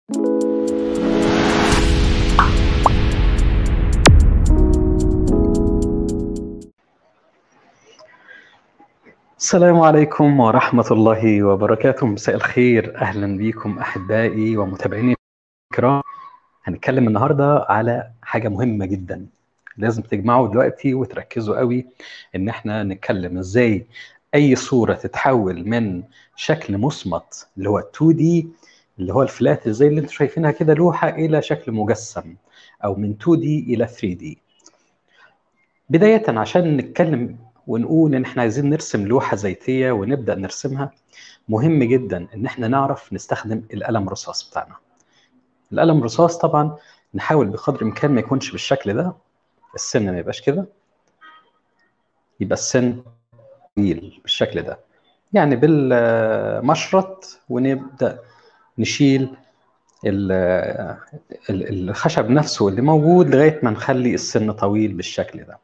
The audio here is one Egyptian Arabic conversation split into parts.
السلام عليكم ورحمة الله وبركاته مساء الخير أهلا بكم أحبائي ومتابعيني الكرام هنتكلم النهاردة على حاجة مهمة جدا لازم تجمعوا دلوقتي وتركزوا قوي إن احنا نتكلم إزاي أي صورة تتحول من شكل مصمت اللي هو 2D اللي هو الفلات زي اللي انتم شايفينها كده لوحة إلى شكل مجسم أو من 2D إلى 3D بداية عشان نتكلم ونقول ان احنا عايزين نرسم لوحه زيتيه ونبدا نرسمها مهم جدا ان احنا نعرف نستخدم القلم الرصاص بتاعنا القلم الرصاص طبعا نحاول بقدر الامكان ما يكونش بالشكل ده السن ما يبقاش كده يبقى السن طويل بالشكل ده يعني بالمشرط ونبدا نشيل الخشب نفسه اللي موجود لغايه ما نخلي السن طويل بالشكل ده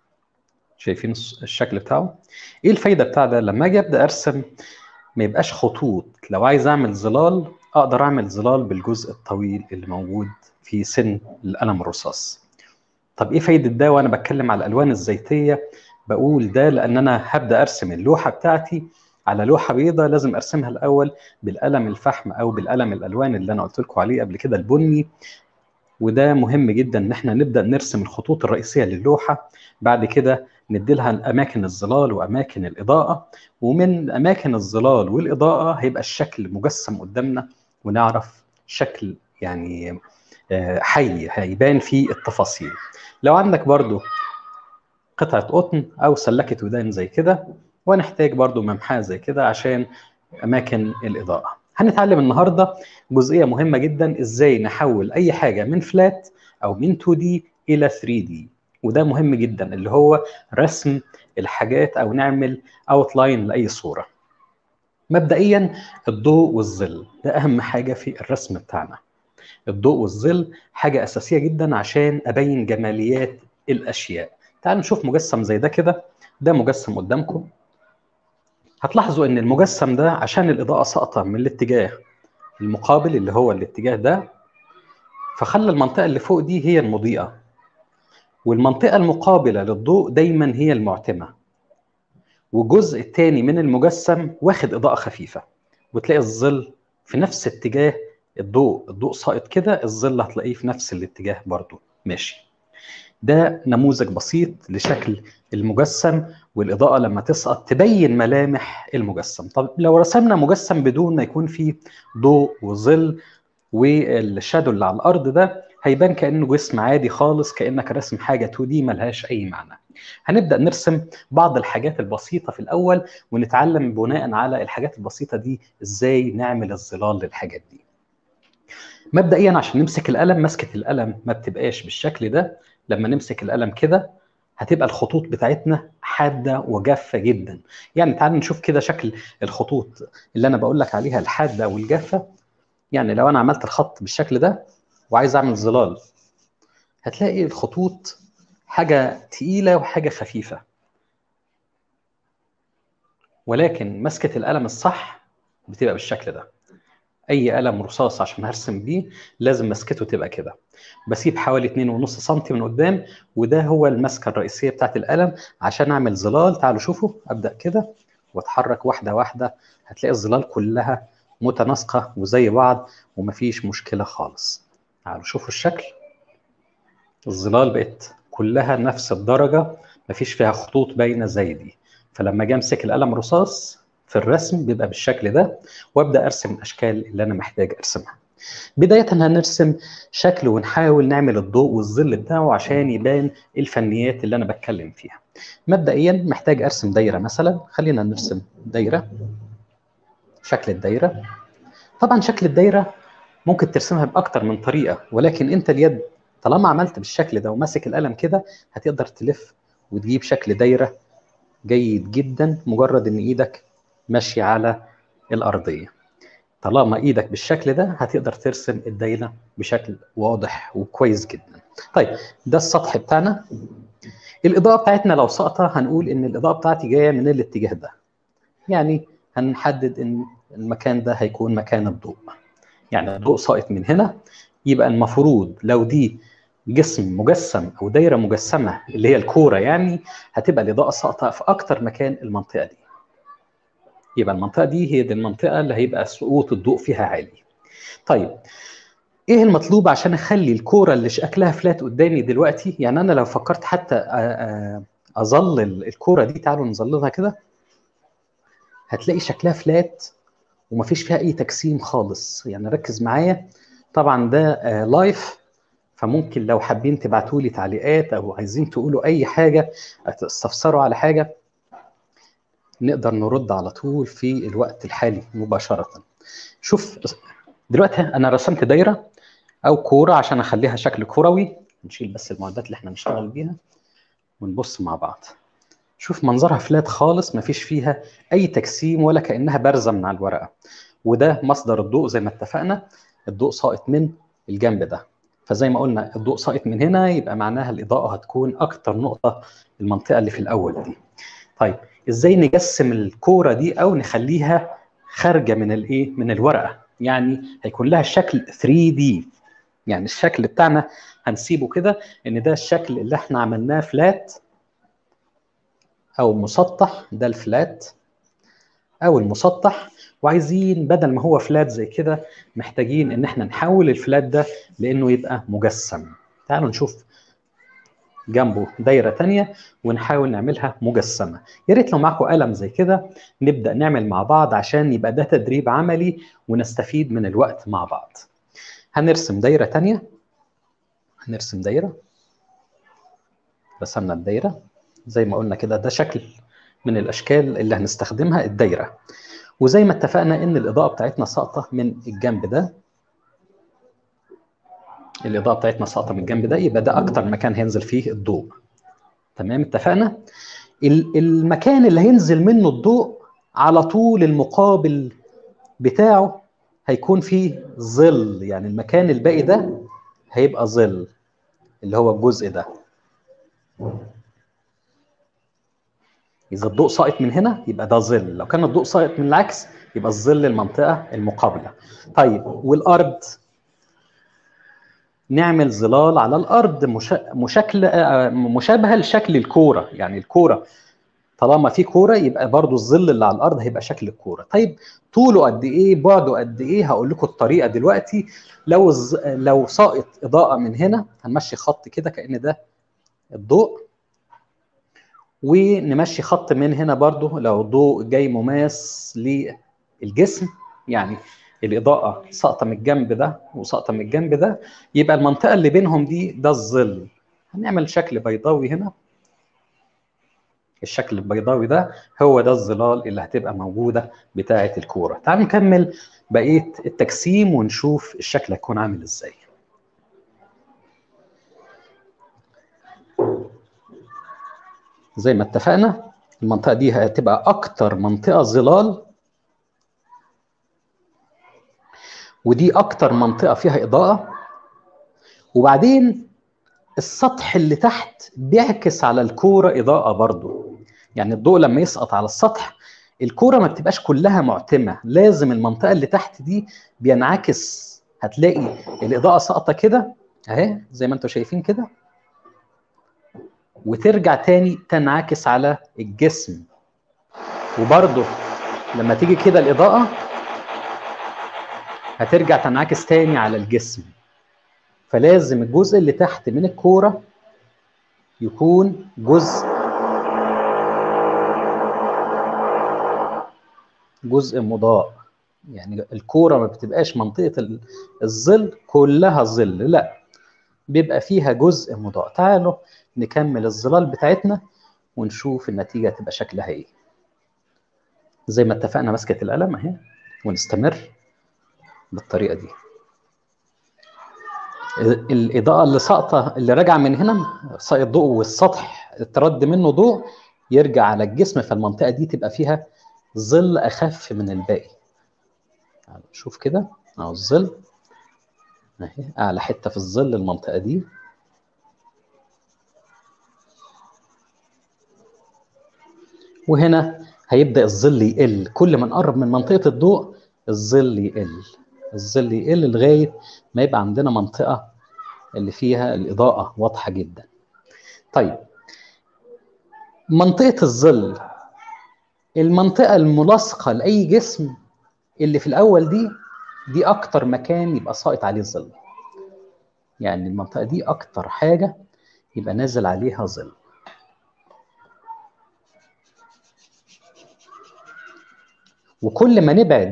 شايفين الشكل بتاعه ايه الفايده بتاع ده لما اجي ابدا ارسم ما يبقاش خطوط لو عايز اعمل ظلال اقدر اعمل ظلال بالجزء الطويل اللي موجود في سن القلم الرصاص طب ايه فايده ده وانا بتكلم على الالوان الزيتيه بقول ده لان انا هبدا ارسم اللوحه بتاعتي على لوحه بيضاء لازم ارسمها الاول بالقلم الفحم او بالقلم الالوان اللي انا قلت لكم عليه قبل كده البني وده مهم جدا ان احنا نبدا نرسم الخطوط الرئيسيه للوحه بعد كده نديلها اماكن الظلال واماكن الاضاءه ومن اماكن الظلال والاضاءه هيبقى الشكل مجسم قدامنا ونعرف شكل يعني حي هيبان فيه التفاصيل لو عندك برضو قطعه قطن او سلكه ودان زي كده ونحتاج برضو ممحاه زي كده عشان اماكن الاضاءه هنتعلم النهارده جزئيه مهمه جدا ازاي نحول اي حاجه من فلات او من 2 دي الى 3 دي وده مهم جدا اللي هو رسم الحاجات او نعمل اوتلاين لاي صوره مبدئيا الضوء والظل ده اهم حاجه في الرسم بتاعنا الضوء والظل حاجه اساسيه جدا عشان ابين جماليات الاشياء تعالوا نشوف مجسم زي ده كده ده مجسم قدامكم هتلاحظوا ان المجسم ده عشان الاضاءه ساقطه من الاتجاه المقابل اللي هو الاتجاه ده فخلى المنطقه اللي فوق دي هي المضيئه والمنطقة المقابلة للضوء دايما هي المعتمة والجزء الثاني من المجسم واخد إضاءة خفيفة وتلاقي الظل في نفس اتجاه الضوء الضوء ساقط كده الظل هتلاقيه في نفس الاتجاه برضو ماشي ده نموذج بسيط لشكل المجسم والإضاءة لما تسقط تبين ملامح المجسم طب لو رسمنا مجسم بدون ما يكون فيه ضوء وظل والشادو اللي على الأرض ده هيبان كانه جسم عادي خالص كانك راسم حاجه 2 دي ملهاش اي معنى هنبدا نرسم بعض الحاجات البسيطه في الاول ونتعلم بناء على الحاجات البسيطه دي ازاي نعمل الظلال للحاجات دي مبدئيا عشان نمسك القلم مسكه القلم ما بتبقاش بالشكل ده لما نمسك القلم كده هتبقى الخطوط بتاعتنا حاده وجافه جدا يعني تعال نشوف كده شكل الخطوط اللي انا بقول لك عليها الحاده والجافه يعني لو انا عملت الخط بالشكل ده وعايز اعمل ظلال هتلاقي الخطوط حاجه تقيله وحاجه خفيفه ولكن مسكه القلم الصح بتبقى بالشكل ده اي قلم رصاص عشان هرسم بيه لازم مسكته تبقى كده بسيب حوالي 2.5 سم من قدام وده هو المسكه الرئيسيه بتاعت القلم عشان اعمل ظلال تعالوا شوفوا ابدا كده واتحرك واحده واحده هتلاقي الظلال كلها متناسقه وزي بعض ومفيش مشكله خالص تعالوا شوفوا الشكل الظلال بقت كلها نفس الدرجة مفيش فيها خطوط باينة زي دي فلما اجي امسك القلم رصاص في الرسم بيبقى بالشكل ده وابدا ارسم الاشكال اللي انا محتاج ارسمها بداية هنرسم شكل ونحاول نعمل الضوء والظل بتاعه عشان يبان الفنيات اللي انا بتكلم فيها مبدئيا محتاج ارسم دايرة مثلا خلينا نرسم دايرة شكل الدايرة طبعا شكل الدايرة ممكن ترسمها باكتر من طريقه ولكن انت اليد طالما عملت بالشكل ده وماسك القلم كده هتقدر تلف وتجيب شكل دايره جيد جدا مجرد ان ايدك ماشيه على الارضيه طالما ايدك بالشكل ده هتقدر ترسم الدايره بشكل واضح وكويس جدا طيب ده السطح بتاعنا الاضاءه بتاعتنا لو ساقطه هنقول ان الاضاءه بتاعتي جايه من الاتجاه ده يعني هنحدد ان المكان ده هيكون مكان الضوء يعني الضوء ساقط من هنا يبقى المفروض لو دي جسم مجسم او دايره مجسمه اللي هي الكوره يعني هتبقى الاضاءه ساقطه في اكتر مكان المنطقه دي يبقى المنطقه دي هي دي المنطقه اللي هيبقى سقوط الضوء فيها عالي طيب ايه المطلوب عشان اخلي الكوره اللي شكلها فلات قدامي دلوقتي يعني انا لو فكرت حتى اظلل الكوره دي تعالوا نظللها كده هتلاقي شكلها فلات ومفيش فيها اي تجسيم خالص يعني ركز معايا طبعا ده لايف فممكن لو حابين تبعتوا لي تعليقات او عايزين تقولوا اي حاجه تستفسروا على حاجه نقدر نرد على طول في الوقت الحالي مباشره شوف دلوقتي انا رسمت دايره او كوره عشان اخليها شكل كروي نشيل بس المعدات اللي احنا بنشتغل بيها ونبص مع بعض شوف منظرها فلات خالص مفيش فيها اي تجسيم ولا كانها بارزه من على الورقه وده مصدر الضوء زي ما اتفقنا الضوء ساقط من الجنب ده فزي ما قلنا الضوء ساقط من هنا يبقى معناها الاضاءه هتكون اكتر نقطه المنطقه اللي في الاول دي طيب ازاي نجسم الكوره دي او نخليها خارجه من الايه من الورقه يعني هيكون لها شكل 3 دي يعني الشكل بتاعنا هنسيبه كده ان ده الشكل اللي احنا عملناه فلات او مسطح ده الفلات او المسطح وعايزين بدل ما هو فلات زي كده محتاجين ان احنا نحول الفلات ده لانه يبقى مجسم تعالوا نشوف جنبه دايره ثانيه ونحاول نعملها مجسمه يا ريت لو معاكم قلم زي كده نبدا نعمل مع بعض عشان يبقى ده تدريب عملي ونستفيد من الوقت مع بعض هنرسم دايره ثانيه هنرسم دايره رسمنا الدايره زي ما قلنا كده ده شكل من الاشكال اللي هنستخدمها الدايره وزي ما اتفقنا ان الاضاءه بتاعتنا ساقطه من الجنب ده الاضاءه بتاعتنا ساقطه من الجنب ده يبقى ده اكتر مكان هينزل فيه الضوء تمام اتفقنا المكان اللي هينزل منه الضوء على طول المقابل بتاعه هيكون فيه ظل يعني المكان الباقي ده هيبقى ظل اللي هو الجزء ده اذا الضوء ساقط من هنا يبقى ده ظل لو كان الضوء ساقط من العكس يبقى الظل المنطقه المقابله طيب والارض نعمل ظلال على الارض مشكل مشابهه لشكل الكوره يعني الكوره طالما في كوره يبقى برضو الظل اللي على الارض هيبقى شكل الكوره طيب طوله قد ايه بعده قد ايه هقول لكم الطريقه دلوقتي لو الز... لو ساقط اضاءه من هنا هنمشي خط كده كان ده الضوء ونمشي خط من هنا برضو لو الضوء جاي مماس للجسم يعني الإضاءة ساقطة من الجنب ده وساقطة من الجنب ده يبقى المنطقة اللي بينهم دي ده الظل هنعمل شكل بيضاوي هنا الشكل البيضاوي ده هو ده الظلال اللي هتبقى موجودة بتاعة الكورة تعالوا نكمل بقية التجسيم ونشوف الشكل هيكون عامل ازاي زي ما اتفقنا المنطقة دي هتبقى أكتر منطقة ظلال ودي أكتر منطقة فيها إضاءة وبعدين السطح اللي تحت بيعكس على الكورة إضاءة برضو يعني الضوء لما يسقط على السطح الكورة ما بتبقاش كلها معتمة لازم المنطقة اللي تحت دي بينعكس هتلاقي الإضاءة ساقطة كده أهي زي ما انتم شايفين كده وترجع تاني تنعكس على الجسم وبرضه لما تيجي كده الإضاءة هترجع تنعكس تاني على الجسم فلازم الجزء اللي تحت من الكورة يكون جزء جزء مضاء يعني الكورة ما بتبقاش منطقة الظل كلها ظل لا بيبقى فيها جزء مضاء تعالوا نكمل الظلال بتاعتنا ونشوف النتيجة تبقى شكلها ايه زي ما اتفقنا مسكة القلم اهي ونستمر بالطريقة دي الإضاءة اللي ساقطة اللي راجعة من هنا ساقط ضوء والسطح اترد منه ضوء يرجع على الجسم فالمنطقة دي تبقى فيها ظل أخف من الباقي شوف كده أهو الظل اهي أعلى حتة في الظل المنطقة دي وهنا هيبدأ الظل يقل كل ما نقرب من منطقة الضوء الظل يقل الظل يقل لغايه ما يبقى عندنا منطقه اللي فيها الاضاءه واضحه جدا طيب منطقه الظل المنطقه الملاصقه لاي جسم اللي في الاول دي دي اكتر مكان يبقى ساقط عليه الظل يعني المنطقه دي اكتر حاجه يبقى نازل عليها ظل وكل ما نبعد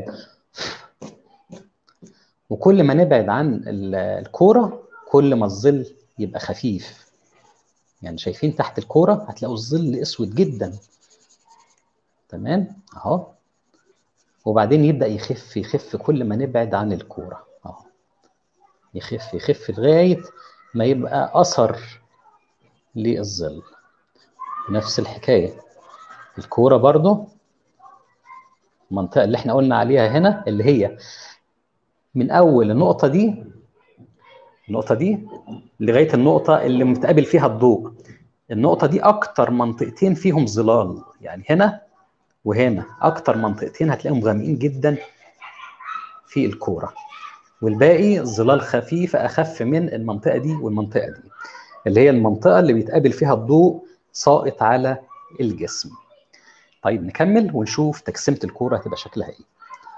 وكل ما نبعد عن الكوره كل ما الظل يبقى خفيف يعني شايفين تحت الكوره هتلاقوا الظل اسود جدا تمام اهو وبعدين يبدا يخف يخف كل ما نبعد عن الكوره اهو يخف يخف لغايه ما يبقى اثر للظل نفس الحكايه الكوره برضو المنطقه اللي احنا قلنا عليها هنا اللي هي من اول النقطه دي النقطه دي لغايه النقطه اللي متقابل فيها الضوء النقطه دي اكتر منطقتين فيهم ظلال يعني هنا وهنا اكتر منطقتين هتلاقيهم غامقين جدا في الكوره والباقي ظلال خفيفه اخف من المنطقه دي والمنطقه دي اللي هي المنطقه اللي بيتقابل فيها الضوء ساقط على الجسم طيب نكمل ونشوف تقسيمه الكوره هتبقى شكلها ايه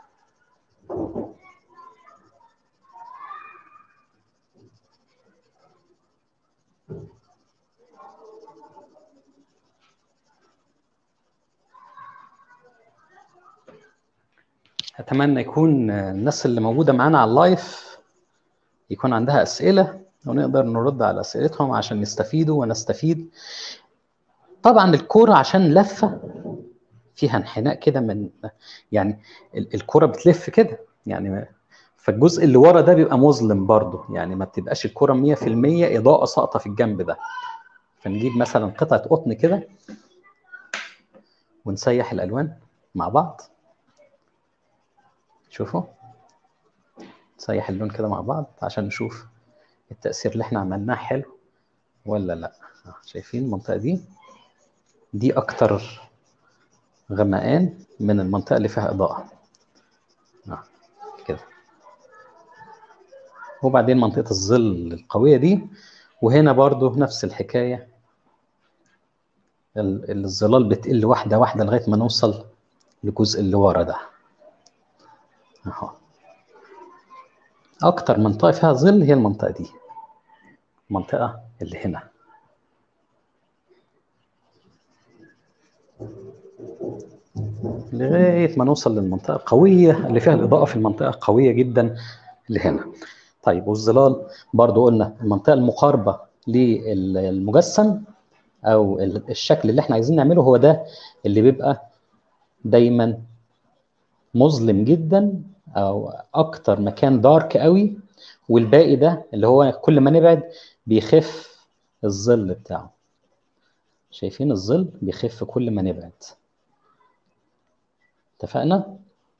اتمنى يكون الناس اللي موجوده معانا على اللايف يكون عندها اسئله ونقدر نرد على اسئلتهم عشان يستفيدوا ونستفيد طبعا الكوره عشان لفه فيها انحناء كده من يعني الكوره بتلف كده يعني فالجزء اللي ورا ده بيبقى مظلم برضه يعني ما بتبقاش الكوره 100% اضاءه ساقطه في الجنب ده فنجيب مثلا قطعه قطن كده ونسيح الالوان مع بعض شوفوا نسيح اللون كده مع بعض عشان نشوف التأثير اللي احنا عملناه حلو ولا لا شايفين المنطقة دي دي أكتر غمقان من المنطقة اللي فيها إضاءة آه. كده وبعدين منطقة الظل القوية دي وهنا برضو نفس الحكاية الظلال بتقل واحدة واحدة لغاية ما نوصل للجزء اللي ورا ده اهو اكتر منطقه فيها ظل هي المنطقه دي المنطقه اللي هنا لغايه ما نوصل للمنطقه القويه اللي فيها الاضاءه في المنطقه قويه جدا اللي هنا طيب والظلال برضو قلنا المنطقه المقاربه للمجسم او الشكل اللي احنا عايزين نعمله هو ده اللي بيبقى دايما مظلم جدا او اكتر مكان دارك قوي والباقي ده اللي هو كل ما نبعد بيخف الظل بتاعه شايفين الظل بيخف كل ما نبعد اتفقنا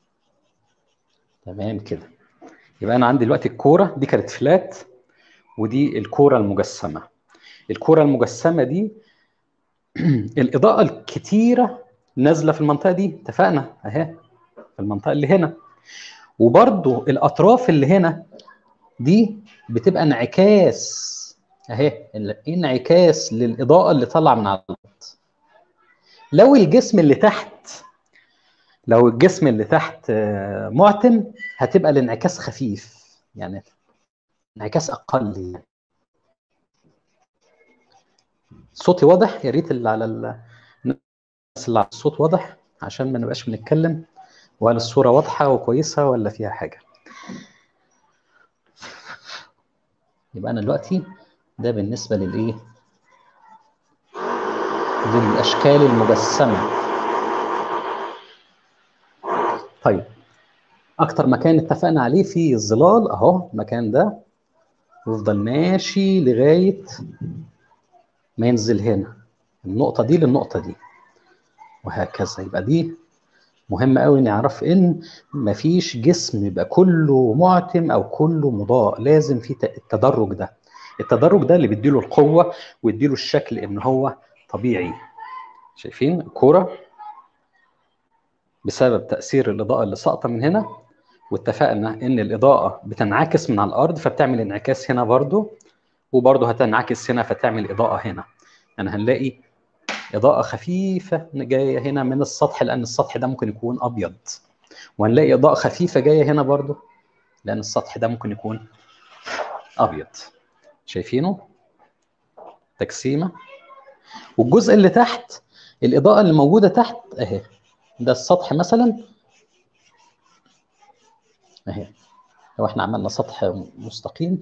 تمام كده يبقى انا عندي دلوقتي الكوره دي كانت فلات ودي الكوره المجسمه الكوره المجسمه دي الاضاءه الكتيره نازله في المنطقه دي اتفقنا اهي في المنطقه اللي هنا وبرضو الاطراف اللي هنا دي بتبقى انعكاس اهي انعكاس للاضاءه اللي طالعه من على الارض لو الجسم اللي تحت لو الجسم اللي تحت معتم هتبقى الانعكاس خفيف يعني انعكاس اقل يعني صوتي واضح يا ريت اللي على الناس اللي على الصوت واضح عشان ما نبقاش بنتكلم وهل الصورة واضحة وكويسة ولا فيها حاجة يبقى أنا دلوقتي ده بالنسبة للإيه للأشكال المجسمة طيب أكتر مكان اتفقنا عليه في الظلال أهو المكان ده يفضل ماشي لغاية ما ينزل هنا النقطة دي للنقطة دي وهكذا يبقى دي مهم قوي نعرف ان مفيش جسم يبقى كله معتم او كله مضاء لازم في التدرج ده التدرج ده اللي بيديله القوه ويديله الشكل ان هو طبيعي شايفين الكوره بسبب تاثير الاضاءه اللي ساقطه من هنا واتفقنا ان الاضاءه بتنعكس من على الارض فبتعمل انعكاس هنا برضو وبرضو هتنعكس هنا فتعمل اضاءه هنا يعني هنلاقي اضاءه خفيفه جايه هنا من السطح لان السطح ده ممكن يكون ابيض وهنلاقي اضاءه خفيفه جايه هنا برضو لان السطح ده ممكن يكون ابيض شايفينه تجسيمه والجزء اللي تحت الاضاءه اللي موجوده تحت اهي ده السطح مثلا اهي لو احنا عملنا سطح مستقيم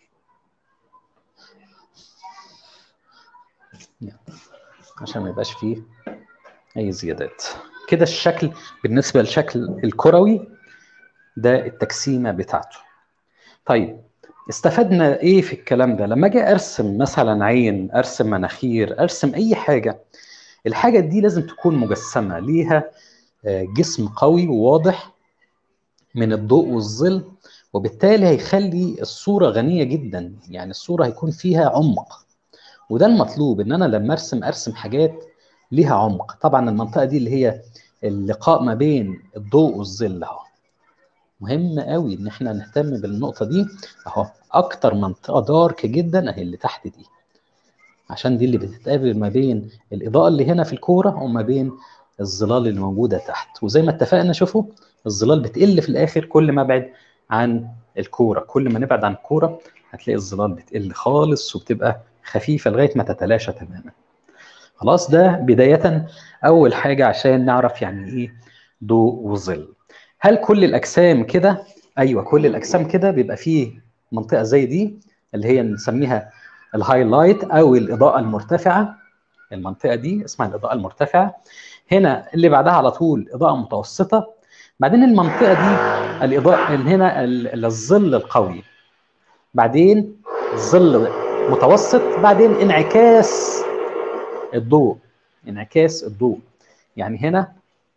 عشان ما يبقاش فيه اي زيادات كده الشكل بالنسبه للشكل الكروي ده التجسيمه بتاعته طيب استفدنا ايه في الكلام ده لما اجي ارسم مثلا عين ارسم مناخير ارسم اي حاجه الحاجه دي لازم تكون مجسمه ليها جسم قوي وواضح من الضوء والظل وبالتالي هيخلي الصوره غنيه جدا يعني الصوره هيكون فيها عمق وده المطلوب ان انا لما ارسم ارسم حاجات ليها عمق طبعا المنطقه دي اللي هي اللقاء ما بين الضوء والظل اهو مهم قوي ان احنا نهتم بالنقطه دي اهو اكتر منطقه دارك جدا اهي اللي تحت دي عشان دي اللي بتتقابل ما بين الاضاءه اللي هنا في الكوره وما بين الظلال اللي موجوده تحت وزي ما اتفقنا شوفوا الظلال بتقل في الاخر كل ما ابعد عن الكوره كل ما نبعد عن الكوره هتلاقي الظلال بتقل خالص وبتبقى خفيفه لغايه ما تتلاشى تماما خلاص ده بدايه اول حاجه عشان نعرف يعني ايه ضوء وظل هل كل الاجسام كده ايوه كل الاجسام كده بيبقى فيه منطقه زي دي اللي هي نسميها الهايلايت او الاضاءه المرتفعه المنطقه دي اسمها الاضاءه المرتفعه هنا اللي بعدها على طول اضاءه متوسطه بعدين المنطقه دي الاضاءه هنا الظل القوي بعدين ظل متوسط بعدين انعكاس الضوء انعكاس الضوء يعني هنا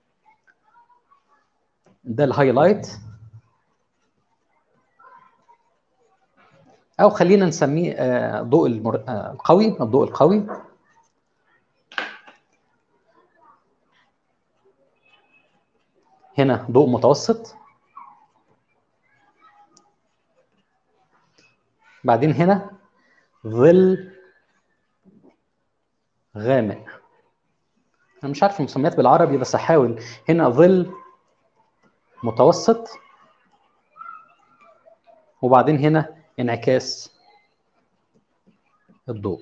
ده الهايلايت او خلينا نسميه ضوء المر... القوي الضوء القوي هنا ضوء متوسط بعدين هنا ظل غامق انا مش عارف المسميات بالعربي بس هحاول هنا ظل متوسط وبعدين هنا انعكاس الضوء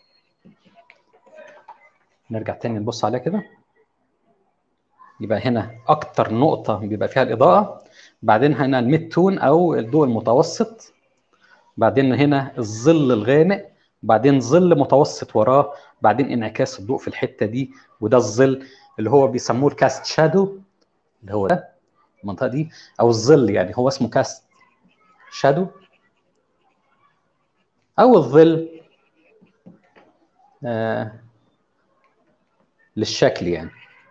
نرجع تاني نبص عليها كده يبقى هنا اكتر نقطه بيبقى فيها الاضاءه بعدين هنا الميد تون او الضوء المتوسط بعدين هنا الظل الغامق بعدين ظل متوسط وراه بعدين انعكاس الضوء في الحته دي وده الظل اللي هو بيسموه الكاست شادو اللي هو ده المنطقه دي او الظل يعني هو اسمه كاست شادو او الظل آه للشكل يعني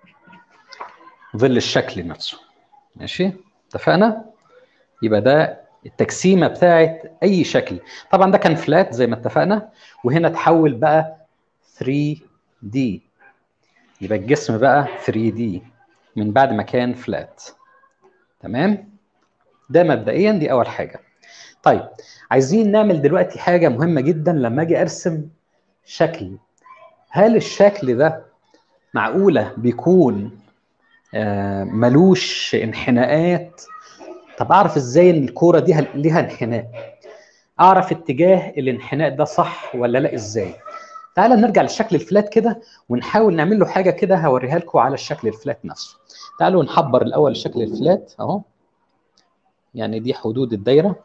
ظل الشكل نفسه ماشي اتفقنا يبقى ده التجسيمه بتاعت اي شكل طبعا ده كان فلات زي ما اتفقنا وهنا تحول بقى 3 دي يبقى الجسم بقى 3 دي من بعد ما كان فلات تمام ده مبدئيا دي اول حاجه طيب عايزين نعمل دلوقتي حاجه مهمه جدا لما اجي ارسم شكل هل الشكل ده معقوله بيكون آه ملوش انحناءات طب اعرف ازاي ان الكوره دي ليها انحناء اعرف اتجاه الانحناء ده صح ولا لا ازاي تعال نرجع للشكل الفلات كده ونحاول نعمل له حاجه كده هوريها لكم على الشكل الفلات نفسه تعالوا نحبر الاول الشكل الفلات اهو يعني دي حدود الدايره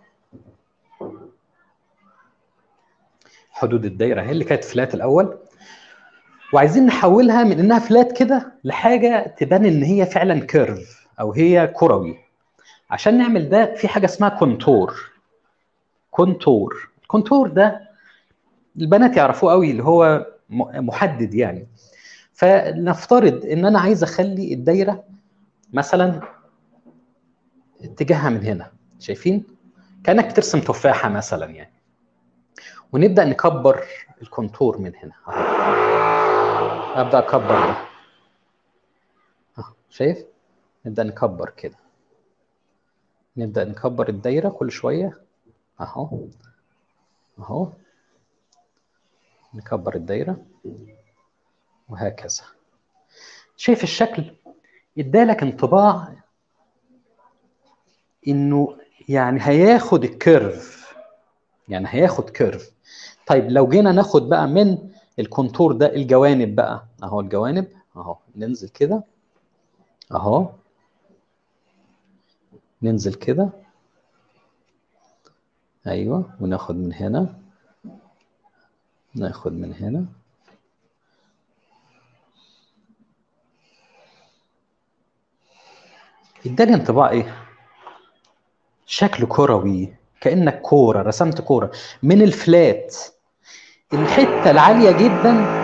حدود الدايره هي اللي كانت فلات الاول وعايزين نحولها من انها فلات كده لحاجه تبان ان هي فعلا كيرف او هي كروي عشان نعمل ده في حاجه اسمها كونتور كونتور الكونتور ده البنات يعرفوه قوي اللي هو محدد يعني فنفترض ان انا عايز اخلي الدايره مثلا اتجاهها من هنا شايفين كانك بترسم تفاحه مثلا يعني ونبدا نكبر الكونتور من هنا ابدا اكبر ده شايف نبدا نكبر كده نبدأ نكبر الدايرة كل شوية اهو اهو نكبر الدايرة وهكذا شايف الشكل ادالك انطباع انه يعني هياخد الكيرف يعني هياخد كيرف طيب لو جينا ناخد بقى من الكونتور ده الجوانب بقى اهو الجوانب اهو ننزل كده اهو ننزل كده ايوه وناخد من هنا ناخد من هنا اداني انطباع ايه شكل كروي كانك كوره رسمت كوره من الفلات الحته العاليه جدا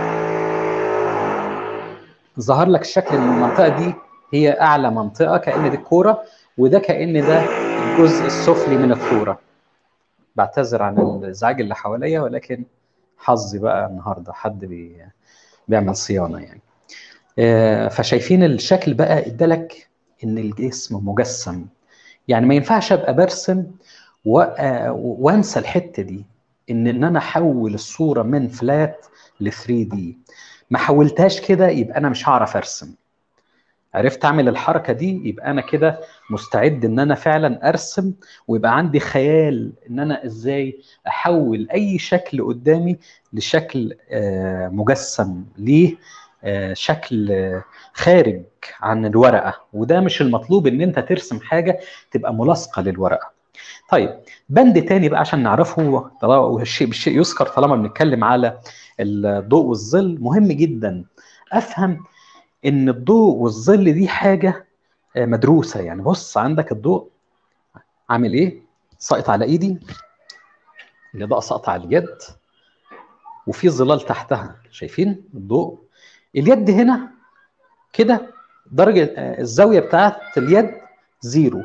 ظهر لك الشكل ان المنطقه دي هي اعلى منطقه كان دي الكوره وده كان ده الجزء السفلي من الكوره بعتذر عن الازعاج اللي حواليا ولكن حظي بقى النهارده حد بي بيعمل صيانه يعني آه، فشايفين الشكل بقى ادالك ان الجسم مجسم يعني ما ينفعش ابقى برسم وانسى الحته دي ان ان انا احول الصوره من فلات ل 3 دي ما حولتهاش كده يبقى انا مش هعرف ارسم عرفت اعمل الحركه دي يبقى انا كده مستعد ان انا فعلا ارسم ويبقى عندي خيال ان انا ازاي احول اي شكل قدامي لشكل مجسم ليه شكل خارج عن الورقه وده مش المطلوب ان انت ترسم حاجه تبقى ملاصقه للورقه طيب بند تاني بقى عشان نعرفه والشيء بالشيء يذكر طالما بنتكلم على الضوء والظل مهم جدا افهم ان الضوء والظل دي حاجه مدروسه يعني بص عندك الضوء عامل ايه ساقط على ايدي الاضاءه ساقطه على اليد وفي ظلال تحتها شايفين الضوء اليد هنا كده درجه الزاويه بتاعت اليد زيرو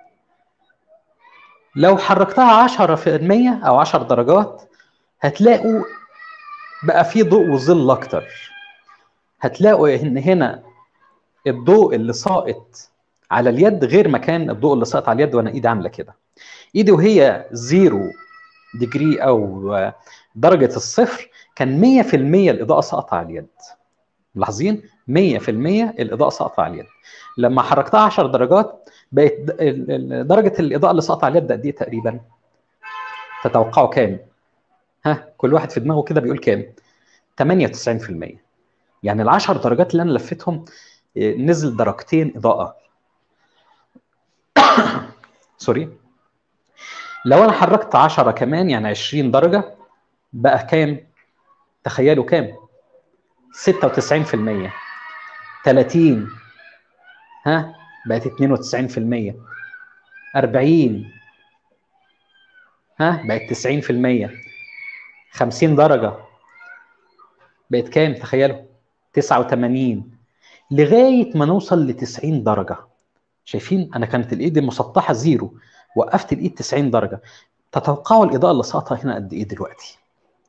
لو حركتها 10% او 10 درجات هتلاقوا بقى في ضوء وظل اكتر هتلاقوا ان هنا الضوء اللي ساقط على اليد غير مكان الضوء اللي ساقط على اليد وانا ايدي عامله كده ايدي وهي زيرو ديجري او درجه الصفر كان 100% الاضاءه ساقطه على اليد ملاحظين 100% الاضاءه ساقطه على اليد لما حركتها 10 درجات بقت درجه الاضاءه اللي ساقطه على اليد قد ايه تقريبا تتوقعوا كام ها كل واحد في دماغه كده بيقول كام 98% يعني ال 10 درجات اللي انا لفيتهم نزل درجتين اضاءه سوري لو انا حركت 10 كمان يعني 20 درجه بقى كام تخيلوا كام 96% 30 ها بقت 92% 40 ها بقت 90% 50 درجة بقت كام تخيلوا 89 لغاية ما نوصل ل 90 درجة شايفين أنا كانت الإيد المسطحة زيرو وقفت الإيد 90 درجة تتوقعوا الإضاءة اللي ساقطة هنا قد إيه دلوقتي؟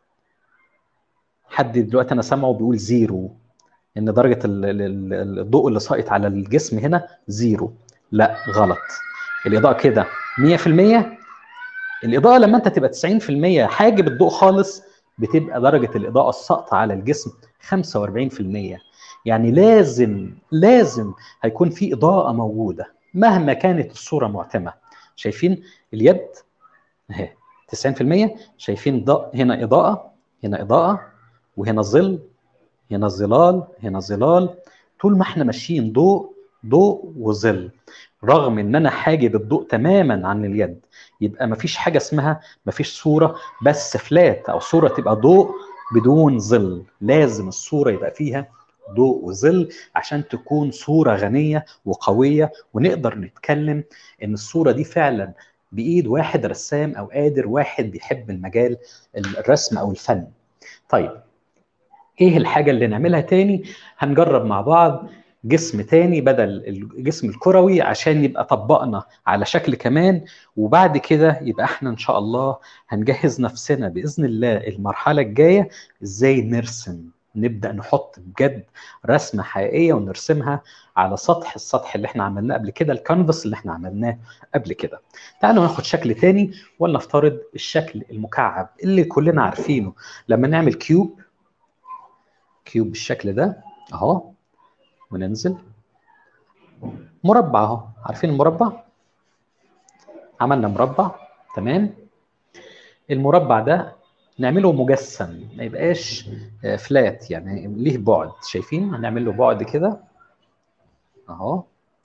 حد دلوقتي أنا سامعه بيقول زيرو إن درجة الضوء اللي ساقط على الجسم هنا زيرو لا غلط الإضاءة كده 100% الإضاءة لما أنت تبقى 90% حاجب الضوء خالص بتبقى درجة الإضاءة الساقطة على الجسم 45% يعني لازم لازم هيكون في إضاءة موجودة مهما كانت الصورة معتمة شايفين اليد اهي 90% شايفين ضوء هنا إضاءة هنا إضاءة وهنا ظل هنا ظلال هنا ظلال طول ما احنا ماشيين ضوء ضوء وظل رغم ان انا حاجب الضوء تماما عن اليد يبقى مفيش حاجه اسمها مفيش صوره بس فلات او صوره تبقى ضوء بدون ظل لازم الصوره يبقى فيها ضوء وظل عشان تكون صوره غنيه وقويه ونقدر نتكلم ان الصوره دي فعلا بايد واحد رسام او قادر واحد بيحب المجال الرسم او الفن طيب ايه الحاجه اللي نعملها تاني هنجرب مع بعض جسم تاني بدل الجسم الكروي عشان يبقى طبقنا على شكل كمان وبعد كده يبقى احنا ان شاء الله هنجهز نفسنا باذن الله المرحله الجايه ازاي نرسم نبدا نحط بجد رسمه حقيقيه ونرسمها على سطح السطح اللي احنا عملناه قبل كده الكانفاس اللي احنا عملناه قبل كده تعالوا ناخد شكل تاني ولنفترض الشكل المكعب اللي كلنا عارفينه لما نعمل كيوب كيوب بالشكل ده اهو وننزل مربع اهو عارفين المربع عملنا مربع تمام المربع ده نعمله مجسم ما يبقاش فلات يعني ليه بعد شايفين هنعمل له بعد كده اهو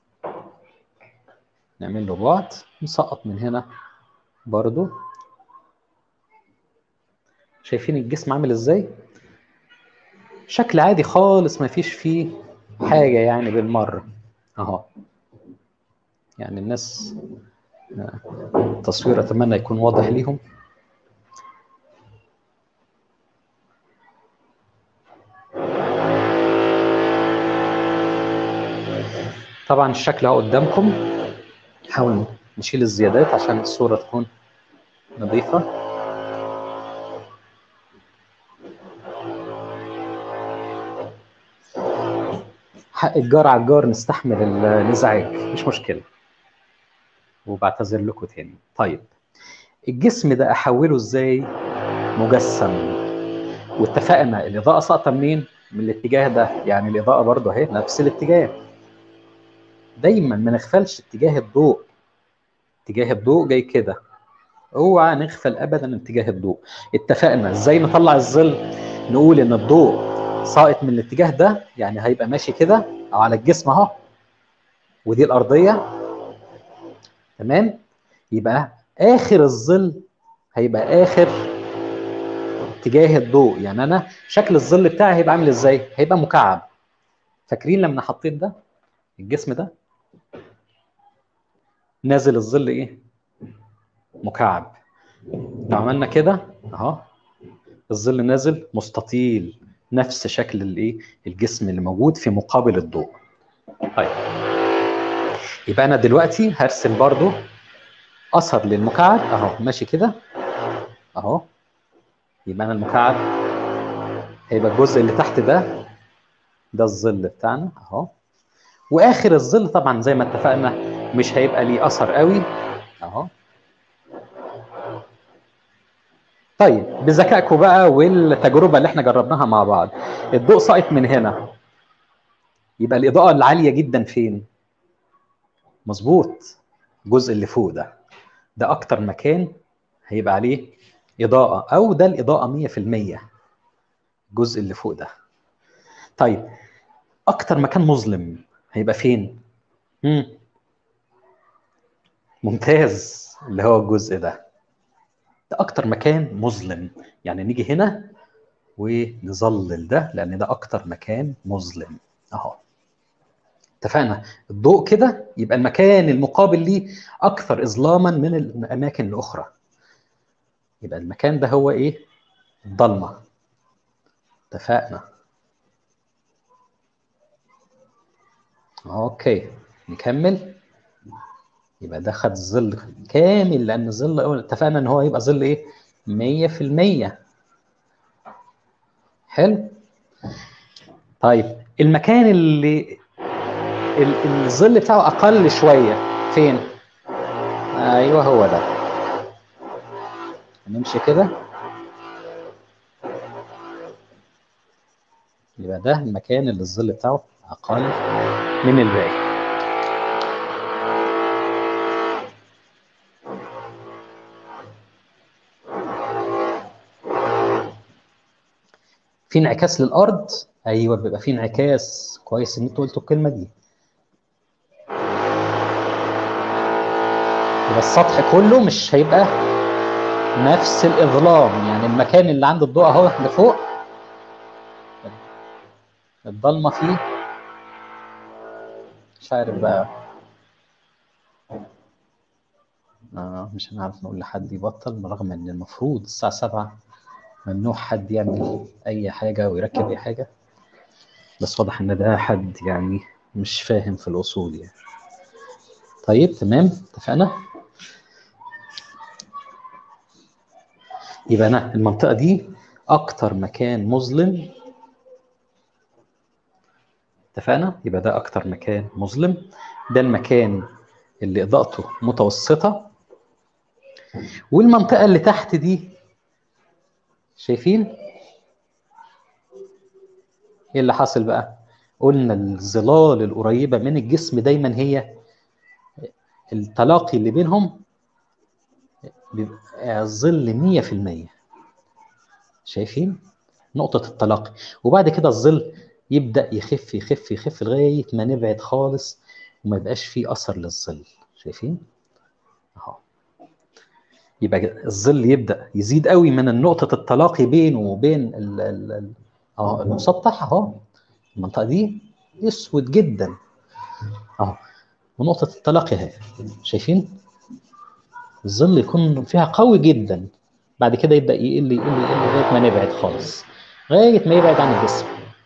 نعمل له بعد نسقط من هنا برضو شايفين الجسم عامل ازاي شكل عادي خالص ما فيش فيه حاجه يعني بالمره اهو يعني الناس التصوير اتمنى يكون واضح ليهم طبعا الشكل اهو قدامكم نحاول نشيل الزيادات عشان الصوره تكون نظيفه حق الجار على الجار نستحمل الازعاج مش مشكله وبعتذر لكم تاني طيب الجسم ده احوله ازاي مجسم واتفقنا الاضاءه ساقطه منين من الاتجاه ده يعني الاضاءه برضه اهي نفس الاتجاه دايما ما نغفلش اتجاه الضوء اتجاه الضوء جاي كده اوعى نغفل ابدا اتجاه الضوء اتفقنا ازاي نطلع الظل نقول ان الضوء ساقط من الاتجاه ده يعني هيبقى ماشي كده او على الجسم اهو ودي الارضيه تمام يبقى اخر الظل هيبقى اخر اتجاه الضوء يعني انا شكل الظل بتاعي هيبقى عامل ازاي هيبقى مكعب فاكرين لما حطيت ده الجسم ده نازل الظل ايه مكعب لو عملنا كده اهو الظل نازل مستطيل نفس شكل الايه الجسم اللي موجود في مقابل الضوء طيب يبقى انا دلوقتي هرسم برضو اثر للمكعب اهو ماشي كده اهو يبقى انا المكعب هيبقى الجزء اللي تحت ده ده الظل بتاعنا اهو واخر الظل طبعا زي ما اتفقنا مش هيبقى ليه اثر قوي اهو طيب بذكائكم بقى والتجربه اللي احنا جربناها مع بعض الضوء ساقط من هنا يبقى الاضاءه العاليه جدا فين مظبوط الجزء اللي فوق ده ده اكتر مكان هيبقى عليه اضاءه او ده الاضاءه 100% الجزء اللي فوق ده طيب اكتر مكان مظلم هيبقى فين مم. ممتاز اللي هو الجزء ده ده اكتر مكان مظلم يعني نيجي هنا ونظلل ده لان ده اكتر مكان مظلم اهو اتفقنا الضوء كده يبقى المكان المقابل ليه اكثر اظلاما من الاماكن الاخرى يبقى المكان ده هو ايه الضلمه اتفقنا اوكي نكمل يبقى ده خد ظل كامل لان ظل اتفقنا ان هو يبقى ظل ايه 100% حلو طيب المكان اللي الظل بتاعه اقل شويه فين ايوه هو ده نمشي كده يبقى ده المكان اللي الظل بتاعه اقل من الباقي في انعكاس للارض ايوه بيبقى في انعكاس كويس ان انتوا قلتوا الكلمه دي يبقى السطح كله مش هيبقى نفس الاظلام يعني المكان اللي عند الضوء اهو لفوق الضلمه فيه مش عارف بقى آه مش هنعرف نقول لحد يبطل برغم ان المفروض الساعه 7 ممنوع حد يعمل اي حاجه ويركب اي حاجه بس واضح ان ده حد يعني مش فاهم في الاصول يعني طيب تمام اتفقنا يبقى انا المنطقه دي اكتر مكان مظلم اتفقنا يبقى ده اكتر مكان مظلم ده المكان اللي اضاءته متوسطه والمنطقه اللي تحت دي شايفين ايه اللي حاصل بقى قلنا الظلال القريبه من الجسم دايما هي التلاقي اللي بينهم بيبقى الظل 100% شايفين نقطة التلاقي وبعد كده الظل يبدأ يخف يخف يخف لغاية ما نبعد خالص وما يبقاش فيه أثر للظل شايفين اهو يبقى الظل يبدأ يزيد قوي من نقطة التلاقي بينه وبين ال ال اه المسطح اهو المنطقة دي اسود جدا اهو ونقطة التلاقي اهي شايفين الظل يكون فيها قوي جدا بعد كده يبدا يقل يقل يقل لغايه ما نبعد خالص لغايه ما يبعد عن الجسم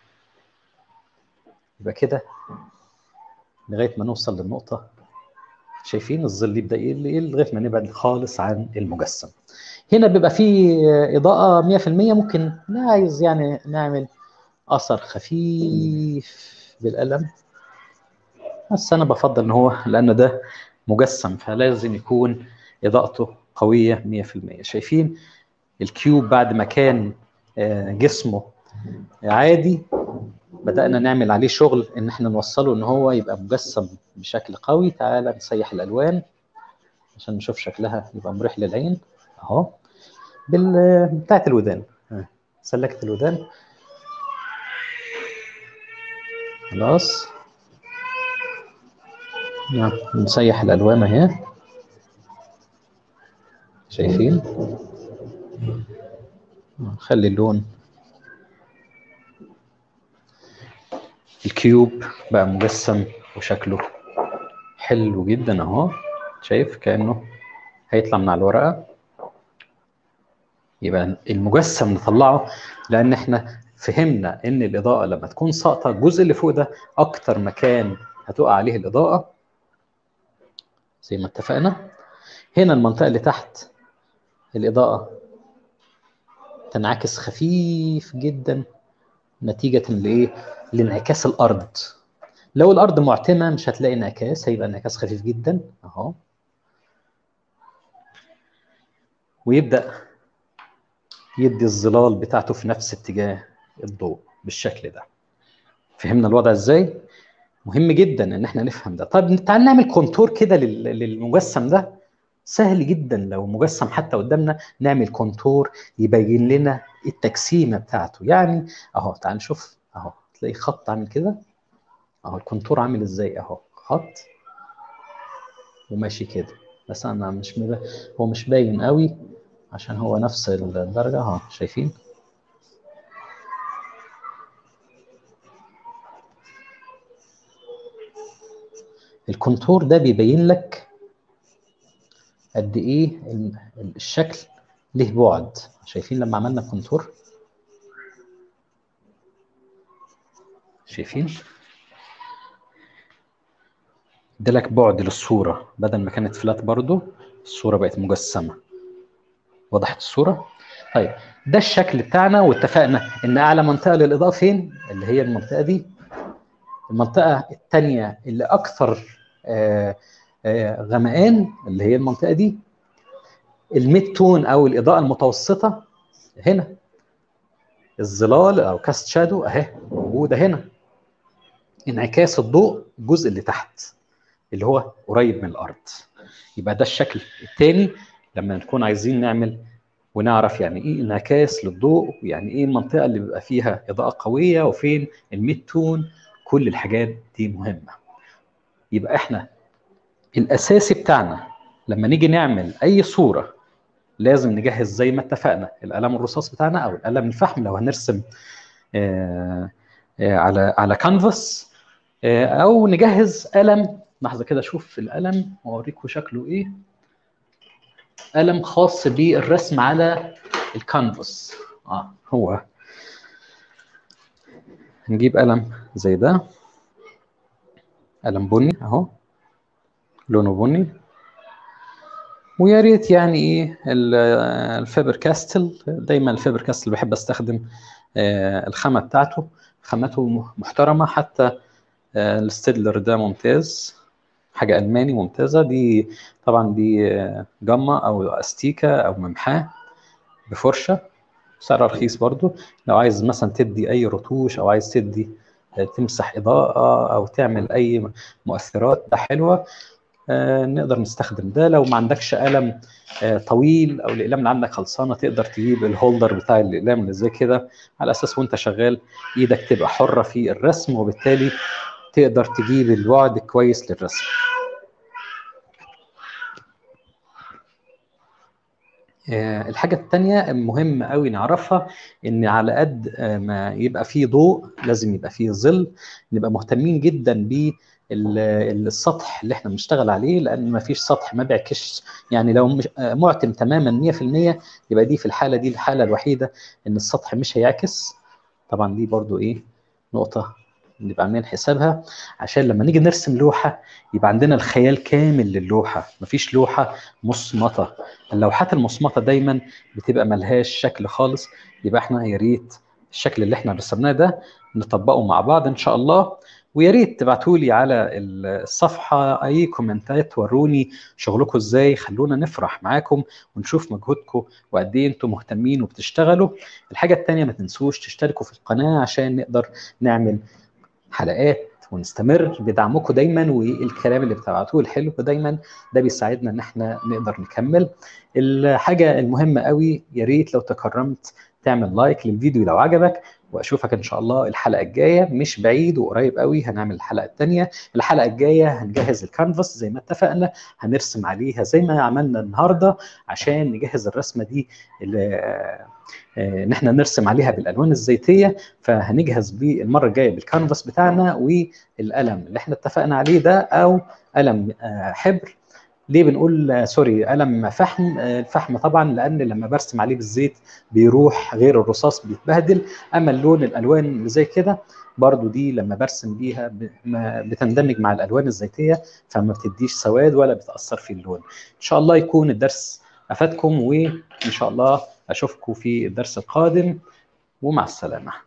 يبقى كده لغايه ما نوصل للنقطه شايفين الظل يبدا يقل يقل لغايه ما نبعد خالص عن المجسم هنا بيبقى فيه اضاءه 100% ممكن عايز يعني نعمل اثر خفيف بالقلم بس انا بفضل ان هو لانه ده مجسم فلازم يكون اضاءته قويه 100% شايفين الكيوب بعد ما كان جسمه عادي بدانا نعمل عليه شغل ان احنا نوصله ان هو يبقى مجسم بشكل قوي تعالى نسيح الالوان عشان نشوف شكلها يبقى مريح للعين اهو بال بتاعت الودان سلكت الودان خلاص نسيح الالوان اهي شايفين نخلي اللون الكيوب بقى مجسم وشكله حلو جدا اهو شايف كانه هيطلع من على الورقه يبقى المجسم نطلعه لان احنا فهمنا ان الاضاءه لما تكون ساقطه الجزء اللي فوق ده اكتر مكان هتقع عليه الاضاءه زي ما اتفقنا هنا المنطقه اللي تحت الإضاءة تنعكس خفيف جدا نتيجة لإيه؟ لانعكاس الأرض لو الأرض معتمة مش هتلاقي انعكاس هيبقى انعكاس خفيف جدا أهو ويبدأ يدي الظلال بتاعته في نفس اتجاه الضوء بالشكل ده فهمنا الوضع ازاي؟ مهم جدا ان احنا نفهم ده طب تعال نعمل كونتور كده للمجسم ده سهل جدا لو مجسم حتى قدامنا نعمل كونتور يبين لنا التجسيمه بتاعته يعني اهو تعال نشوف اهو تلاقي خط عامل كده اهو الكونتور عامل ازاي اهو خط وماشي كده بس انا مش مب... هو مش باين قوي عشان هو نفس الدرجه اهو شايفين الكونتور ده بيبين لك قد ايه الشكل له بعد شايفين لما عملنا كونتور شايفين ادالك بعد للصوره بدل ما كانت فلات برضو الصوره بقت مجسمه وضحت الصوره طيب ده الشكل بتاعنا واتفقنا ان اعلى منطقه للاضاءه فين اللي هي المنطقه دي المنطقه الثانيه اللي اكثر آه غمقان اللي هي المنطقه دي الميد تون او الاضاءه المتوسطه هنا الظلال او كاست شادو اهي موجوده هنا انعكاس الضوء الجزء اللي تحت اللي هو قريب من الارض يبقى ده الشكل الثاني لما نكون عايزين نعمل ونعرف يعني ايه انعكاس للضوء ويعني ايه المنطقه اللي بيبقى فيها اضاءه قويه وفين الميد تون كل الحاجات دي مهمه يبقى احنا الاساسي بتاعنا لما نيجي نعمل اي صوره لازم نجهز زي ما اتفقنا القلم الرصاص بتاعنا او القلم الفحم لو هنرسم آآ آآ على على كانفاس او نجهز قلم لحظه كده اشوف القلم واوريكم شكله ايه قلم خاص بالرسم على الكانفاس اه هو نجيب قلم زي ده قلم بني اهو لونه بني ويا ريت يعني ايه الفيبر كاستل دايما الفيبر كاستل بحب استخدم الخامه بتاعته خامته محترمه حتى آه، الستيدلر ده ممتاز حاجة ألماني ممتازة دي طبعا دي آه، جمة أو أستيكة أو ممحاة بفرشة سعرها رخيص برضو لو عايز مثلا تدي أي رتوش أو عايز تدي آه، تمسح إضاءة أو تعمل أي مؤثرات ده حلوة آه، نقدر نستخدم ده لو ما عندكش قلم آه، طويل او الاقلام اللي عندك خلصانه تقدر تجيب الهولدر بتاع الاقلام اللي زي كده على اساس وانت شغال ايدك تبقى حره في الرسم وبالتالي تقدر تجيب الوعد كويس للرسم آه، الحاجة التانية مهم قوي نعرفها إن على قد آه، ما يبقى فيه ضوء لازم يبقى فيه ظل نبقى مهتمين جدا بالسطح اللي احنا بنشتغل عليه لأن ما فيش سطح ما بيعكسش يعني لو مش- آه، معتم تماما 100% يبقى دي في الحالة دي الحالة الوحيدة إن السطح مش هيعكس طبعا دي برضو إيه نقطة نبقى عاملين حسابها عشان لما نيجي نرسم لوحة يبقى عندنا الخيال كامل للوحة مفيش لوحة مصمتة اللوحات المصمتة دايما بتبقى ملهاش شكل خالص يبقى احنا يا ريت الشكل اللي احنا رسمناه ده نطبقه مع بعض ان شاء الله ويا ريت تبعتوا لي على الصفحة اي كومنتات وروني شغلكم ازاي خلونا نفرح معاكم ونشوف مجهودكم وقد ايه انتم مهتمين وبتشتغلوا الحاجة التانية ما تنسوش تشتركوا في القناة عشان نقدر نعمل حلقات ونستمر بدعمكم دايما والكلام اللي بتبعتوه الحلو دايما ده بيساعدنا ان احنا نقدر نكمل الحاجه المهمه قوي يا ريت لو تكرمت تعمل لايك للفيديو لو عجبك واشوفك ان شاء الله الحلقه الجايه مش بعيد وقريب قوي هنعمل الحلقه الثانيه الحلقه الجايه هنجهز الكانفاس زي ما اتفقنا هنرسم عليها زي ما عملنا النهارده عشان نجهز الرسمه دي اللي ان احنا نرسم عليها بالالوان الزيتيه فهنجهز بالمره الجايه بالكانفاس بتاعنا والقلم اللي احنا اتفقنا عليه ده او قلم آه، حبر ليه بنقول آه، سوري قلم فحم آه، الفحم طبعا لان لما برسم عليه بالزيت بيروح غير الرصاص بيتبهدل اما اللون الالوان اللي زي كده برضو دي لما برسم بيها ب- ما بتندمج مع الالوان الزيتيه فما بتديش سواد ولا بتاثر في اللون ان شاء الله يكون الدرس افادكم وان شاء الله اشوفكم في الدرس القادم ومع السلامه